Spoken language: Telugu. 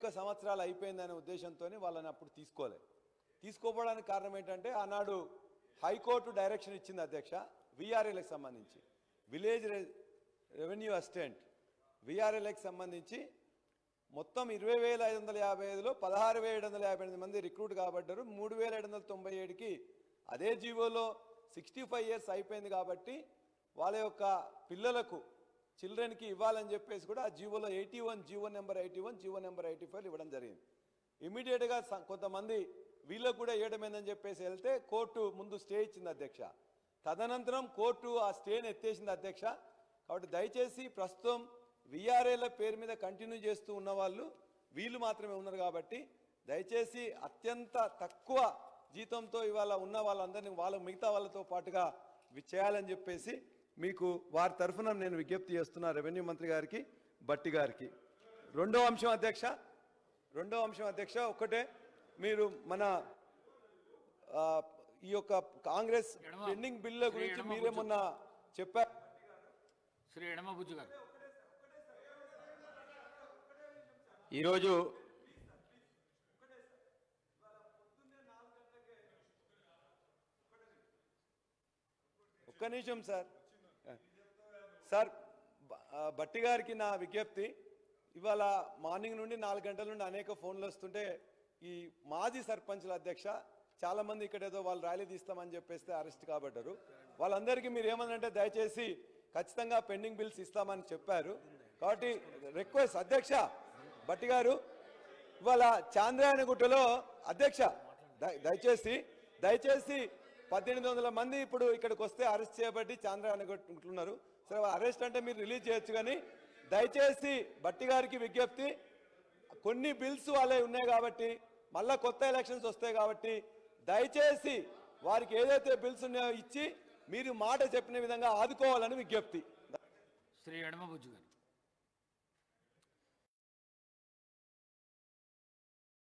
అనేక సంవత్సరాలు అయిపోయిందనే ఉద్దేశంతో వాళ్ళని అప్పుడు తీసుకోలే తీసుకోపోవడానికి కారణం ఏంటంటే ఆనాడు హైకోర్టు డైరెక్షన్ ఇచ్చింది అధ్యక్ష విఆర్ఎల్కి సంబంధించి విలేజ్ రె- రెవెన్యూ అసిస్టెంట్ విఆర్ఎల్కి సంబంధించి మొత్తం ఇరవై వేల ఐదు వందల యాభై ఐదులో పదహారు వేల ఏడు వందల యాభై ఎనిమిది మంది రిక్రూట్ కాబడ్డారు మూడు వేల ఏడు వందల తొంభై ఏడుకి అదే జీవోలో సిక్స్టీ ఫైవ్ ఇయర్స్ అయిపోయింది కాబట్టి వాళ్ళ యొక్క పిల్లలకు చిల్డ్రన్కి ఇవ్వాలని చెప్పేసి కూడా ఆ జీవోలో eighty one GO number eighty one GO number eighty five ఇవ్వడం జరిగింది ఇమీడియట్గా కొంతమంది వీళ్ళకు కూడా ఇవ్వడమేందని చెప్పేసి వెళ్తే కోర్టు ముందు స్టే ఇచ్చింది అధ్యక్ష తదనంతరం కోర్టు ఆ స్టేని ఎత్తేసింది అధ్యక్ష కాబట్టి దయచేసి ప్రస్తుతం విఆర్ఏల పేరు మీద కంటిన్యూ చేస్తూ ఉన్న వాళ్ళు వీళ్ళు మాత్రమే ఉన్నారు కాబట్టి దయచేసి అత్యంత తక్కువ జీతంతో ఇవాళ ఉన్న వాళ్ళందరినీ వాళ్ళ మిగతా వాళ్ళతో పాటుగా ఇవి చేయాలని చెప్పేసి మీకు వారి తరఫున నేను విజ్ఞప్తి చేస్తున్నా రెవెన్యూ మంత్రి గారికి బట్టి గారికి రెండో అంశం అధ్యక్ష రెండో అంశం అధ్యక్ష ఒక్కటే మీరు మన ఆ, ఈ యొక్క కాంగ్రెస్ ఎడమ- పెండింగ్ బిల్ల శ్రీ గురించి ఎడమ మీరే బుజ్జు. మొన్న చెప్పారు శ్రీ ఎడమబుజ్జు గారు ఈరోజు ఒక్క నిమిషం సార్ సార్ బ- ఆ, బట్టి గారికి నా విజ్ఞప్తి ఇవాళ మార్నింగ్ నుండి నాలుగు గంటల నుండి అనేక ఫోన్లు వస్తుంటే ఈ మాజీ సర్పంచ్ల అధ్యక్ష చాలా మంది ఇక్కడ ఏదో వాళ్ళు ర్యాలీ తీస్తామని చెప్పేస్తే అరెస్ట్ కాబడ్డారు వాళ్ళందరికీ మీరు ఏమన్నంటే దయచేసి ఖచ్చితంగా పెండింగ్ బిల్స్ ఇస్తామని చెప్పారు కాబట్టి రిక్వెస్ట్ అధ్యక్ష బట్టి గారు ఇవాళ చాంద్రాయణగుట్టలో అధ్యక్ష దయ- దయచేసి దయచేసి పద్దెనిమిది వందల మంది ఇప్పుడు ఇక్కడికి వస్తే అరెస్ట్ చేయబట్టి చాంద్రాయణగుట్టున్నారు సరే అరెస్ట్ అంటే మీరు రిలీజ్ చేయొచ్చు కానీ దయచేసి బట్టి గారికి విజ్ఞప్తి కొన్ని బిల్స్ వాళ్ళే ఉన్నాయి కాబట్టి మళ్ళా కొత్త ఎలక్షన్స్ వస్తాయి కాబట్టి దయచేసి వారికి ఏదైతే బిల్స్ ఉన్నాయో ఇచ్చి మీరు మాట చెప్పిన విధంగా ఆదుకోవాలని విజ్ఞప్తి శ్రీ ఎడమబుజ్జు గారు